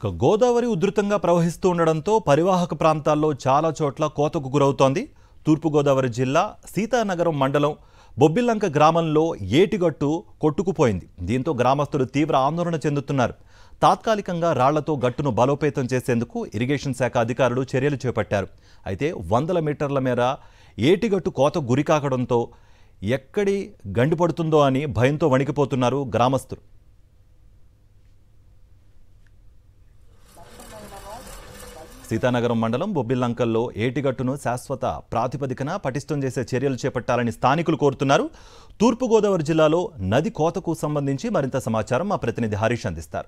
ఇక గోదావరి ఉధృతంగా ప్రవహిస్తూ ఉండడంతో పరివాహక ప్రాంతాల్లో చాలా చోట్ల కోతకు గురవుతోంది తూర్పుగోదావరి జిల్లా సీతానగరం మండలం బొబ్బిల్లంక గ్రామంలో ఏటిగట్టు కొట్టుకుపోయింది దీంతో గ్రామస్తులు తీవ్ర ఆందోళన చెందుతున్నారు తాత్కాలికంగా రాళ్లతో గట్టును బలోపేతం చేసేందుకు ఇరిగేషన్ శాఖ అధికారులు చర్యలు చేపట్టారు అయితే వందల మీటర్ల మేర ఏటిగట్టు కోత గురికాకడంతో ఎక్కడి గండి పడుతుందో అని భయంతో వణికిపోతున్నారు గ్రామస్తులు సీతానగరం మండలం బొబ్బిల్లంకల్లో ఏటిగట్టును శాశ్వత ప్రాతిపదికన పటిష్టం చేసే చర్యలు చేపట్టాలని స్థానికులు కోరుతున్నారు తూర్పుగోదావరి జిల్లాలో నది కోతకు సంబంధించి మరింత సమాచారం మా ప్రతినిధి హరీష్ అందిస్తారు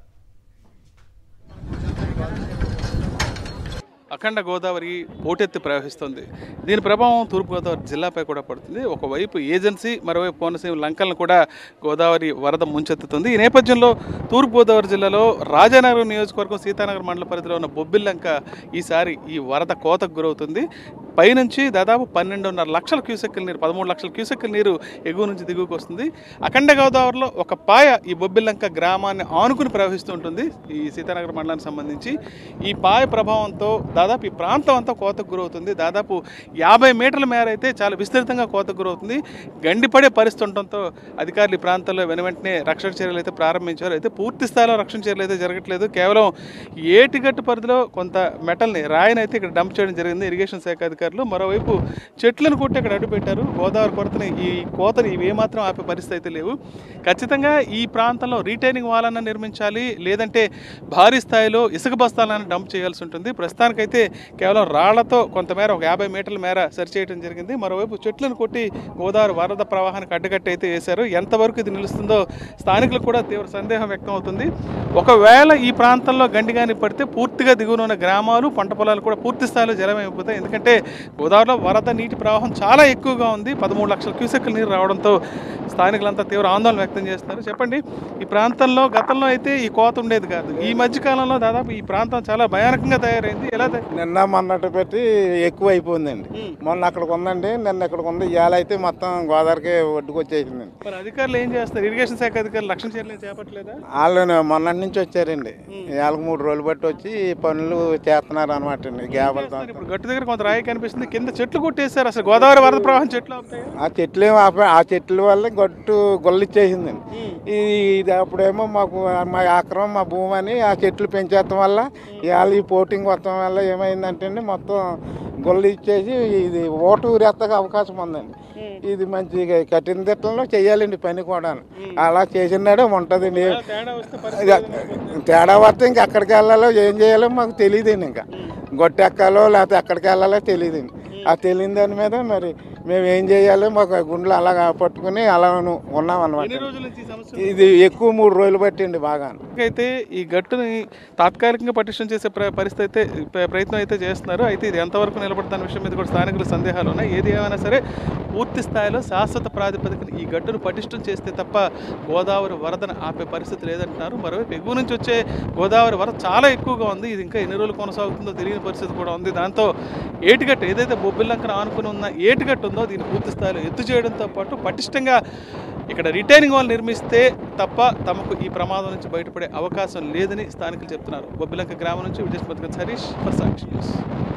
అఖండ గోదావరి పోటెత్తి ప్రవహిస్తుంది దీని ప్రభావం తూర్పుగోదావరి జిల్లాపై కూడా పడుతుంది ఒకవైపు ఏజెన్సీ మరోవైపు కోనసీమ లంకలను కూడా గోదావరి వరద ముంచెత్తుతుంది ఈ నేపథ్యంలో తూర్పుగోదావరి జిల్లాలో రాజానగరం నియోజకవర్గం సీతానగరం మండల పరిధిలో ఉన్న బొబ్బిల్లంక ఈసారి ఈ వరద కోతకు గురవుతుంది పైనుంచి దాదాపు పన్నెండున్నర లక్షల క్యూసెక్కుల నీరు పదమూడు లక్షల క్యూసెక్కుల నీరు ఎగువ నుంచి దిగువకు వస్తుంది అఖండ గోదావరిలో ఒక పాయ ఈ బొబ్బిల్లంక గ్రామాన్ని ఆనుకుని ప్రవహిస్తూ ఉంటుంది ఈ సీతానగరం మండలానికి సంబంధించి ఈ పాయ ప్రభావంతో దాదాపు ఈ ప్రాంతం అంతా కోతకు గురవుతుంది దాదాపు యాభై మీటర్ల మేర అయితే చాలా విస్తృతంగా కోతకు గురవుతుంది గండిపడే పరిస్థితి ఉండటంతో అధికారులు ఈ ప్రాంతంలో వెను వెంటనే రక్షణ చర్యలు అయితే ప్రారంభించారు అయితే పూర్తి స్థాయిలో రక్షణ చర్యలు అయితే జరగట్లేదు కేవలం ఏటిగట్టు పరిధిలో కొంత మెటల్ని రాయిని అయితే ఇక్కడ డంప్ చేయడం జరిగింది ఇరిగేషన్ శాఖ అధికారులు మరోవైపు చెట్లను కొట్టి ఇక్కడ అడ్డుపెట్టారు గోదావరి కొరతని ఈ కోతని ఇవి ఏమాత్రం ఆపే పరిస్థితి అయితే లేవు ఖచ్చితంగా ఈ ప్రాంతంలో రీటైనింగ్ వాలన్న నిర్మించాలి లేదంటే భారీ స్థాయిలో ఇసుక బస్తాలను డంప్ చేయాల్సి ఉంటుంది ప్రస్తుతానికైతే కేవలం రాళ్లతో కొంతమేర ఒక యాభై మీటర్ల మేర సరి చేయడం జరిగింది మరోవైపు చెట్లను కొట్టి గోదావరి వరద ప్రవాహానికి అడ్డుకట్ట అయితే వేశారు ఎంతవరకు ఇది నిలుస్తుందో స్థానికులకు కూడా తీవ్ర సందేహం వ్యక్తం అవుతుంది ఒకవేళ ఈ ప్రాంతంలో గండిగాని పడితే పూర్తిగా దిగువన ఉన్న గ్రామాలు పంట పొలాలు కూడా పూర్తి స్థాయిలో జలమైపోతాయి ఎందుకంటే గోదావరిలో వరద నీటి ప్రవాహం చాలా ఎక్కువగా ఉంది పదమూడు లక్షల క్యూసెక్కుల నీరు రావడంతో స్థానికులంతా తీవ్ర ఆందోళన వ్యక్తం చేస్తున్నారు చెప్పండి ఈ ప్రాంతంలో గతంలో అయితే ఈ కోత ఉండేది కాదు ఈ మధ్య కాలంలో దాదాపు ఈ ప్రాంతం చాలా భయానకంగా తయారైంది ఎలా తయ- నిన్న మొన్నటి పెట్టి ఎక్కువ అయిపోయిందండి మొన్న అక్కడికి ఉందండి నిన్న ఇక్కడికి ఉంది ఇవాళ అయితే మొత్తం గోదావరికి ఒడ్డుకు వచ్చేసిందండి మరి అధికారులు ఏం చేస్తారు ఇరిగేషన్ శాఖ అధికారులు లక్షణ చర్యలు చేపట్టలేదా వాళ్ళు మొన్నటి నుంచి వచ్చారండి ఇవాళ మూడు రోజులు బట్టి వచ్చి ఈ పనులు చేస్తున్నారు అనమాట అండి గ్యాబలతో మరి ఇప్పుడు గట్టు దగ్గర కొంత రాయి కనిపిస్తుంది కింద చెట్లు కొట్టేశారు అసలు గోదావరి వరద ప్రవాహం చెట్లు ఆపుతాయా ఆ చెట్లు ఏమో ఆప- ఆ చెట్ల వల్ల గట్టు గొల్లిచ్చేసిందండి ఈ ఇది అప్పుడేమో మాకు మా ఆక్రమం మా భూమి అని ఆ చెట్లు పెంచేస్తాం వల్ల ఇవాళ ఈ పోటింగ్ మొత్తం వల్ల ఏమైందంటే అండి మొత్తం గొల్లు ఇచ్చేసి ఇది ఓటు ఊరేత్తకు అవకాశం ఉందండి ఇది మంచిగా కఠిన తిట్టంలో చేయాలండి పని కూడా అలా చేసినాడే ఉంటుంది తేడా వస్తే ఇక తేడా వస్తే ఇంక ఎక్కడికి వెళ్ళాలో ఏం చేయాలో మాకు తెలియదండి ఇంకా గొట్టెక్కాలో లేకపోతే ఎక్కడికి వెళ్ళాలో తెలియదండి ఆ తెలియని దాని మీద మరి మేము ఏం చేయాలో మాకు గుండెలు అలాగా పట్టుకుని అలా ఉన్నాం ఎన్ని అనమాట రోజుల నుంచి ఈ సమస్య ఇది ఎక్కువ మూడు రోజులు పట్టిండి బాగా అయితే ఈ గట్టుని తాత్కాలికంగా పటిష్టం చేసే ప్ర- పరిస్థితి అయితే ప్ర- ప్రయత్నం అయితే చేస్తున్నారు అయితే ఇది ఎంతవరకు నిలబడుతున్న విషయం మీద కూడా స్థానికుల సందేహాలు ఉన్నాయి ఏది ఏమైనా సరే పూర్తి స్థాయిలో శాశ్వత ప్రాతిపదికన ఈ గట్టును పటిష్టం చేస్తే తప్ప గోదావరి వరదను ఆపే పరిస్థితి లేదంటున్నారు మరోవైపు ఎగువ నుంచి వచ్చే గోదావరి వరద చాలా ఎక్కువగా ఉంది ఇది ఇంకా ఎన్ని రోజులు కొనసాగుతుందో తెలియని పరిస్థితి కూడా ఉంది దాంతో ఏటిగట్టు ఏదైతే బొబ్బిల్లంకన ఆనుకుని ఉన్న ఏటిగట్టు ఉందో దీన్ని పూర్తి స్థాయిలో ఎత్తు చేయడంతో పాటు పటిష్టంగా ఇక్కడ రిటైనింగ్ వాల్ నిర్మిస్తే తప్ప తమకు ఈ ప్రమాదం నుంచి బయటపడే అవకాశం లేదని స్థానికులు చెప్తున్నారు బొబ్బిలంక గ్రామం నుంచి విజయ్ హరీష్ ఫర్ సాక్షి న్యూస్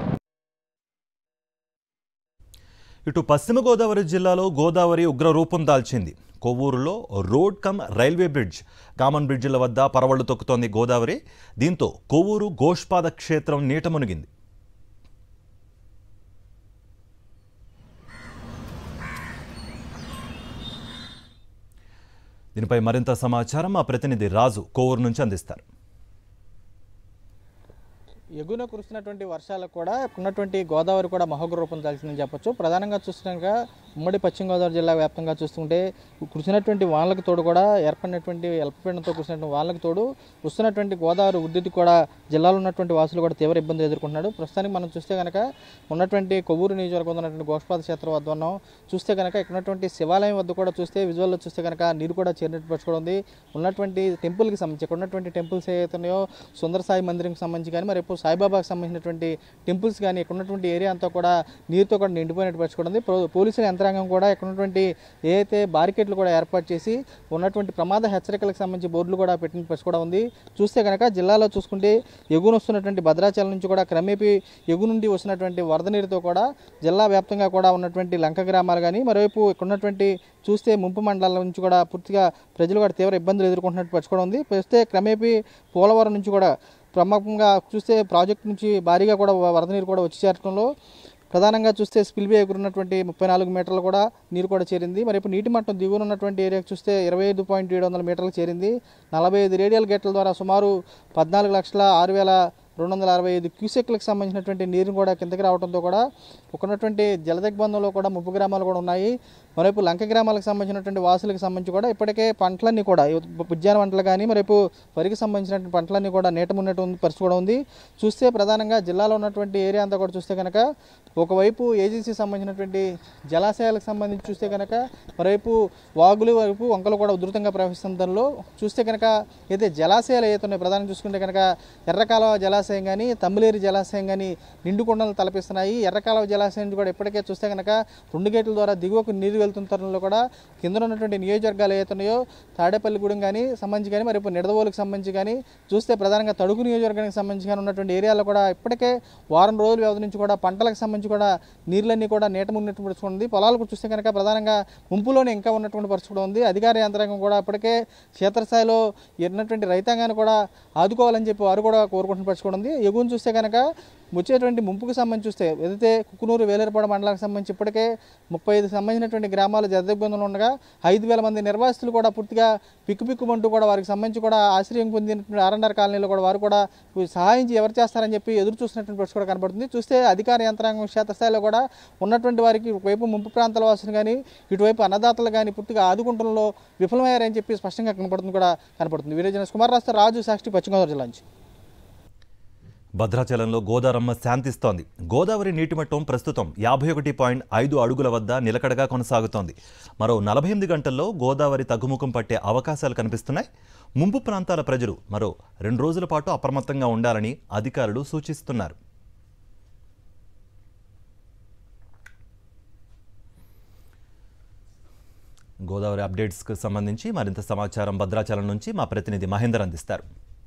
ఇటు పశ్చిమ గోదావరి జిల్లాలో గోదావరి ఉగ్ర రూపం దాల్చింది కొవ్వూరులో road cum railway bridge common బ్రిడ్జిల వద్ద పరవళ్లు తొక్కుతోంది గోదావరి దీంతో కొవ్వూరు గోష్పాద క్షేత్రం నీట మునిగింది దీనిపై మరింత సమాచారం మా ప్రతినిధి రాజు కోవూరు నుంచి అందిస్తారు ఎగున కురుస్తున్నటువంటి వర్షాలకు కూడా ఉన్నటువంటి గోదావరి కూడా మహోగ్ర రూపం దాల్చిందని చెప్పొచ్చు ప్రధానంగా చూస్తున్నాక ఉమ్మడి పశ్చిమ గోదావరి జిల్లా వ్యాప్తంగా చూస్తుంటే కురిసినటువంటి వానలకు తోడు కూడా ఏర్పడినటువంటి అల్పపీడనంతో కురిసినటువంటి వానలకు తోడు వస్తున్నటువంటి గోదావరి ఉద్ధృతి కూడా జిల్లాలో ఉన్నటువంటి వాసులు కూడా తీవ్ర ఇబ్బందులు ఎదుర్కొంటున్నాడు ప్రస్తుతానికి మనం చూస్తే కనుక ఉన్నటువంటి కొవ్వూరు నియోజకవర్గం ఉన్నటువంటి గోష్పాద క్షేత్రం వద్ద ఉన్నాం చూస్తే కనుక ఇక్కడ ఉన్నటువంటి శివాలయం వద్ద కూడా చూస్తే విజువల్లో చూస్తే కనుక నీరు కూడా చేరినట్టు పరుచుకోవడం ఉంది ఉన్నటువంటి టెంపుల్కి సంబంధించి ఇక్కడ ఉన్నటువంటి టెంపుల్స్ ఏవైతే ఉన్నాయో సుందర సాయి మందిరంకి సంబంధించి కానీ మరి ఇప్పుడు సాయిబాబాకి సంబంధించినటువంటి టెంపుల్స్ కానీ ఇక్కడ ఉన్నటువంటి ఏరియా అంతా కూడా నీరుతో కూడా నిండిపోయినట్టు పరుచుకోవడం ఉంది పో- పోలీసులు ఎంత యంత్రాంగం కూడా ఇక్కడ ఉన్నటువంటి ఏదైతే బారికేట్లు కూడా ఏర్పాటు చేసి ఉన్నటువంటి ప్రమాద హెచ్చరికలకు సంబంధించి బోర్డులు కూడా పెట్టిన పరిస్థితి కూడా ఉంది చూస్తే కనుక జిల్లాలో చూసుకుంటే ఎగున వస్తున్నటువంటి భద్రాచలం నుంచి కూడా క్రమేపీ ఎగు నుండి వస్తున్నటువంటి వరద నీరుతో కూడా జిల్లా వ్యాప్తంగా కూడా ఉన్నటువంటి లంక గ్రామాలు కానీ మరోవైపు ఇక్కడ ఉన్నటువంటి చూస్తే ముంపు మండలాల నుంచి కూడా పూర్తిగా ప్రజలు కూడా తీవ్ర ఇబ్బందులు ఎదుర్కొంటున్నట్టు పరిస్థితి కూడా ఉంది చూస్తే క్రమేపీ పోలవరం నుంచి కూడా ప్రముఖంగా చూస్తే ప్రాజెక్టు నుంచి భారీగా కూడా వరద నీరు కూడా వచ్చి చేరడంలో ప్రధానంగా చూస్తే స్పిల్వే ఎగురున్నటువంటి ముప్పై నాలుగు మీటర్లు కూడా నీరు కూడా చేరింది మరి ఇప్పుడు నీటి మట్టం దిగువన ఉన్నటువంటి ఏరియాకి చూస్తే ఇరవై ఐదు పాయింట్ ఏడు వందల మీటర్లు చేరింది నలభై ఐదు రేడియల్ గేట్ల ద్వారా సుమారు పద్నాలుగు లక్షల ఆరు వేల రెండు వందల అరవై ఐదు క్యూసెక్లకు సంబంధించినటువంటి నీరుని కూడా కిందకి రావడంతో కూడా ఉన్నటువంటి జలదిగ్బంధంలో కూడా ముప్పు గ్రామాలు కూడా ఉన్నాయి మరోవైపు లంక గ్రామాలకు సంబంధించినటువంటి వాసులకు సంబంధించి కూడా ఇప్పటికే పంటలన్నీ కూడా ఉద్యాన పంటలు కానీ మరోవైపు వరికి సంబంధించినటువంటి పంటలన్నీ కూడా నీట మున్నట్టు ఉంది పరిస్థితి కూడా ఉంది చూస్తే ప్రధానంగా జిల్లాలో ఉన్నటువంటి ఏరియా అంతా కూడా చూస్తే కనుక ఒకవైపు ఏజెన్సీ సంబంధించినటువంటి జలాశయాలకు సంబంధించి చూస్తే కనుక మరోవైపు వాగులు వైపు వంకలు కూడా ఉధృతంగా ప్రవహిస్తున్న దానిలో చూస్తే కనుక ఏదైతే జలాశయాలు ఏదైతే ఉన్నాయో ప్రధానంగా చూసుకుంటే కనుక ఎర్రకాలువ జలాశయం కానీ తమ్మిలేరు జలాశయం కానీ నిండు కొండలు తలపిస్తున్నాయి ఎర్రకాలువ జలాశయం నుంచి కూడా ఇప్పటికే చూస్తే కనుక రెండు గేట్ల ద్వారా దిగువకు నీరు వెళ్తున్న తరుణంలో కూడా కింద ఉన్నటువంటి నియోజకవర్గాలు ఏవైతే ఉన్నాయో తాడేపల్లిగూడెం కానీ సంబంధించి కానీ మరి ఇప్పుడు నిడదవోలుకు సంబంధించి కానీ చూస్తే ప్రధానంగా తడుగు నియోజకవర్గానికి సంబంధించి కానీ ఉన్నటువంటి ఏరియాలో కూడా ఇప్పటికే వారం రోజుల వ్యవధి నుంచి కూడా పంటలకు సంబంధించి కూడా నీళ్ళన్నీ కూడా నీట మున్నట్టు పరిస్థితి ఉంది పొలాలు కూడా చూస్తే కనుక ప్రధానంగా ముంపులోనే ఇంకా ఉన్నటువంటి పరిస్థితి కూడా ఉంది అధికార యంత్రాంగం కూడా ఇప్పటికే క్షేత్రస్థాయిలో ఉన్నటువంటి రైతాంగాన్ని కూడా ఆదుకోవాలని చెప్పి వారు కూడా కోరుకుంటున్న పరిస్థితి కూడా ఉంది ఎగువను చూస్తే కనుక వచ్చేటువంటి ముంపుకు సంబంధించి చూస్తే ఏదైతే కుకునూరు వేలేరుపాడు మండలానికి సంబంధించి ఇప్పటికే ముప్పై ఐదు సంబంధించినటువంటి గ్రామాలు జద్దబంధంలో ఉండగా ఐదు వేల మంది నిర్వాసితులు కూడా పూర్తిగా పిక్కుపిక్కుమంటూ కూడా వారికి సంబంధించి కూడా ఆశ్రయం పొందినటువంటి ఆర్ఎన్ఆర్ కాలనీలో కూడా వారు కూడా సహాయం చే- ఎవరు చేస్తారని చెప్పి ఎదురు చూస్తున్నటువంటి పరిస్థితి కూడా కనబడుతుంది చూస్తే అధికార యంత్రాంగం క్షేత్రస్థాయిలో కూడా ఉన్నటువంటి వారికి ఒకవైపు ముంపు ప్రాంతాల వాసులు కానీ ఇటువైపు అన్నదాతలు కానీ పూర్తిగా ఆదుకుంటంలో విఫలమయ్యారని చెప్పి స్పష్టంగా కనపడుతుంది కూడా కనపడుతుంది వీరేజన కుమార్ రాష్ట్ర రాజు సాక్షి పశ్చిమ గోదావరి జిల్లా నుంచి భద్రాచలంలో గోదారమ్మ శాంతిస్తోంది గోదావరి నీటి మట్టం ప్రస్తుతం యాభై ఒకటి పాయింట్ ఐదు అడుగుల వద్ద నిలకడగా కొనసాగుతోంది మరో నలభై ఎనిమిది గంటల్లో గోదావరి తగ్గుముఖం పట్టే అవకాశాలు కనిపిస్తున్నాయి ముంపు ప్రాంతాల ప్రజలు మరో రెండు రోజుల పాటు అప్రమత్తంగా ఉండాలని అధికారులు సూచిస్తున్నారు గోదావరి అప్డేట్స్కి సంబంధించి మరింత సమాచారం భద్రాచలం నుంచి మా ప్రతినిధి మహేందర్ అందిస్తారు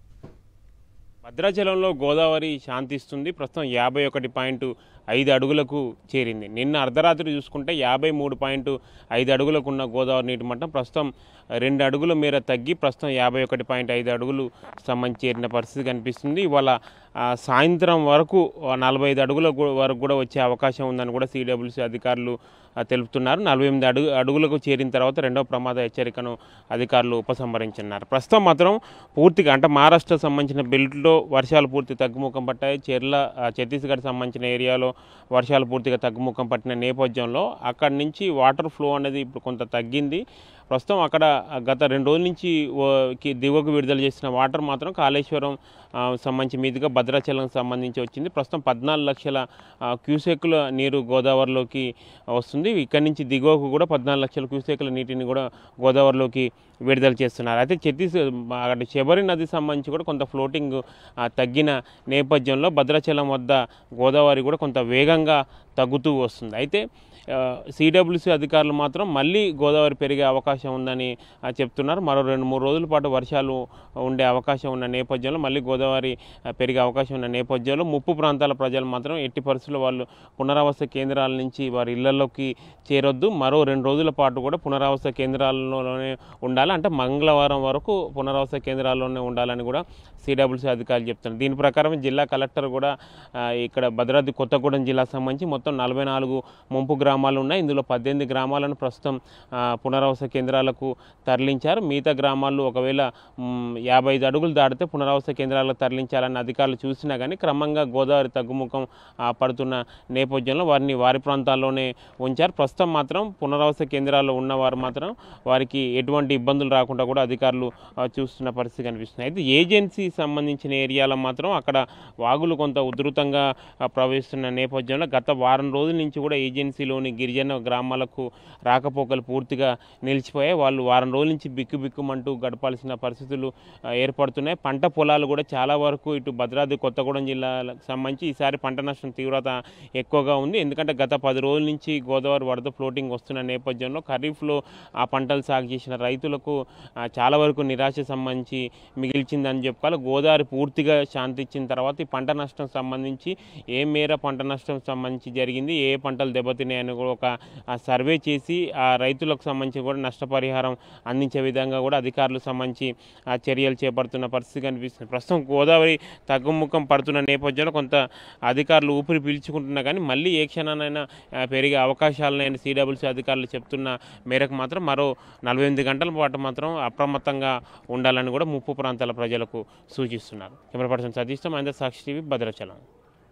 భద్రాచలంలో గోదావరి శాంతిస్తుంది ప్రస్తుతం యాభై ఒకటి పాయింట్ ఐదు అడుగులకు చేరింది నిన్న అర్ధరాత్రి చూసుకుంటే యాభై మూడు పాయింట్ ఐదు అడుగులకు ఉన్న గోదావరి నీటి మట్టం ప్రస్తుతం రెండు అడుగుల మేర తగ్గి ప్రస్తుతం యాభై ఒకటి పాయింట్ ఐదు అడుగులు సంబంధించి చేరిన పరిస్థితి కనిపిస్తుంది ఇవాళ ఆ, సాయంత్రం వరకు ఆ, నలభై ఐదు అడుగుల గు- వరకు కూడా వచ్చే అవకాశం ఉందని కూడా సిడబ్ల్యూసీ అధికారులు ఆ, తెలుపుతున్నారు నలభై ఎనిమిది అడుగు అడుగులకు చేరిన తర్వాత రెండో ప్రమాద హెచ్చరికను అధికారులు ఉపసంహరించున్నారు ప్రస్తుతం మాత్రం పూర్తిగా అంటే మహారాష్ట్ర సంబంధించిన బెల్ట్లో వర్షాలు పూర్తి తగ్గుముఖం పట్టాయి చెర్ల ఆ, ఛత్తీస్గఢ్ సంబంధించిన ఏరియాలో వర్షాలు పూర్తిగా తగ్గుముఖం పట్టిన నేపథ్యంలో అక్కడి నుంచి వాటర్ ఫ్లో అనేది ఇప్పుడు కొంత తగ్గింది ప్రస్తుతం అక్కడ గత రెండు రోజుల నుంచి ఓ- కి దిగువకు విడుదల చేసిన వాటర్ మాత్రం కాళేశ్వరం ఆ, సంబంధించి మీదుగా భద్రాచలం సంబంధించి వచ్చింది ప్రస్తుతం పద్నాలుగు లక్షల ఆ, క్యూసెక్కుల నీరు గోదావరిలోకి వస్తుంది ఇక్కడి నుంచి దిగువకు కూడా పద్నాలుగు లక్షల క్యూసెక్కుల నీటిని కూడా గోదావరిలోకి విడుదల చేస్తున్నారు అయితే ఛత్తీస్ అక్కడ శబరి నది సంబంధించి కూడా కొంత ఫ్లోటింగ్ ఆ, తగ్గిన నేపథ్యంలో భద్రాచలం వద్ద గోదావరి కూడా కొంత వేగంగా తగ్గుతూ వస్తుంది అయితే సిడబ్ల్యూసీ అధికారులు మాత్రం మళ్ళీ గోదావరి పెరిగే అవకాశం ఉందని ఆ, చెప్తున్నారు మరో రెండు మూడు రోజుల పాటు వర్షాలు ఉండే అవకాశం ఉన్న నేపథ్యంలో మళ్ళీ గోదావరి ఆ, పెరిగే అవకాశం ఉన్న నేపథ్యంలో ముప్పు ప్రాంతాల ప్రజలు మాత్రం ఎట్టి పరిస్థితుల్లో వాళ్ళు పునరావాస కేంద్రాల నుంచి వారి ఇళ్లలోకి చేరొద్దు మరో రెండు రోజుల పాటు కూడా పునరావాస కేంద్రాల్లోనే ఉండాలి అంటే మంగళవారం వరకు పునరావాస కేంద్రాల్లోనే ఉండాలని కూడా సిడబ్ల్యూసీ అధికారులు చెప్తున్నారు దీని ప్రకారం జిల్లా కలెక్టర్ కూడా ఆ, ఇక్కడ భద్రాద్రి కొత్తగూడెం జిల్లా సంబంధించి మొత్తం నలభై నాలుగు ముంపు గ్రామాలు ఉన్నాయి ఇందులో పద్దెనిమిది గ్రామాలను ప్రస్తుతం ఆ, పునరావాస కేంద్రాలకు తరలించారు మిగతా గ్రామాల్లో ఒకవేళ మ్, యాభై ఐదు అడుగులు దాటితే పునరావాస కేంద్రాలకు తరలించాలని అధికారులు చూసినా కానీ క్రమంగా గోదావరి తగ్గుముఖం ఆ, పడుతున్న నేపథ్యంలో వారిని వారి ప్రాంతాల్లోనే ఉంచారు ప్రస్తుతం మాత్రం పునరావాస కేంద్రాల్లో ఉన్నవారు మాత్రం వారికి ఎటువంటి ఇబ్బందులు రాకుండా కూడా అధికారులు ఆ, చూస్తున్న పరిస్థితి కనిపిస్తుంది అయితే ఏజెన్సీ సంబంధించిన ఏరియాలో మాత్రం అక్కడ వాగులు కొంత ఉధృతంగా ఆ, ప్రవహిస్తున్న నేపథ్యంలో గత వారం రోజుల నుంచి కూడా ఏజెన్సీలోని గిరిజన గ్రామాలకు రాకపోకలు పూర్తిగా నిలిచిపోయాయి వాళ్ళు వారం రోజుల నుంచి బిక్కు బిక్కుమంటూ గడపాల్సిన పరిస్థితులు ఆ, ఏర్పడుతున్నాయి పంట పొలాలు కూడా చాలా చాలా వరకు ఇటు భద్రాద్రి కొత్తగూడెం జిల్లాలకు సంబంధించి ఈసారి పంట నష్టం తీవ్రత ఎక్కువగా ఉంది ఎందుకంటే గత పది రోజుల నుంచి గోదావరి వరద ఫ్లోటింగ్ వస్తున్న నేపథ్యంలో ఖరీఫ్లో ఆ పంటలు సాగు చేసిన రైతులకు ఆ, చాలా వరకు నిరాశ సంబంధించి మిగిల్చిందని చెప్పుకోవాలి గోదావరి పూర్తిగా శాంతి ఇచ్చిన తర్వాత ఈ పంట నష్టం సంబంధించి ఏ మేర పంట నష్టం సంబంధించి జరిగింది ఏ పంటలు దెబ్బతిన్నాయని కూడా ఒక ఆ, సర్వే చేసి ఆ రైతులకు సంబంధించి కూడా నష్టపరిహారం అందించే విధంగా కూడా అధికారులకు సంబంధించి ఆ, చర్యలు చేపడుతున్న పరిస్థితి కనిపిస్తుంది ప్రస్తుతం గోదావరి తగ్గుముఖం పడుతున్న నేపథ్యంలో కొంత అధికారులు ఊపిరి పీల్చుకుంటున్నా కానీ మళ్ళీ ఏ క్షణానైనా ఆ, పెరిగే అవకాశాలనైనా సిడబ్ల్యూసీ అధికారులు చెప్తున్న మేరకు మాత్రం మరో నలభై ఎనిమిది గంటల పాటు మాత్రం అప్రమత్తంగా ఉండాలని కూడా ముప్పు ప్రాంతాల ప్రజలకు సూచిస్తున్నారు కెమెరా పర్సన్ సతీష్తో మహేందర్ సాక్షి టీవీ భద్రాచలం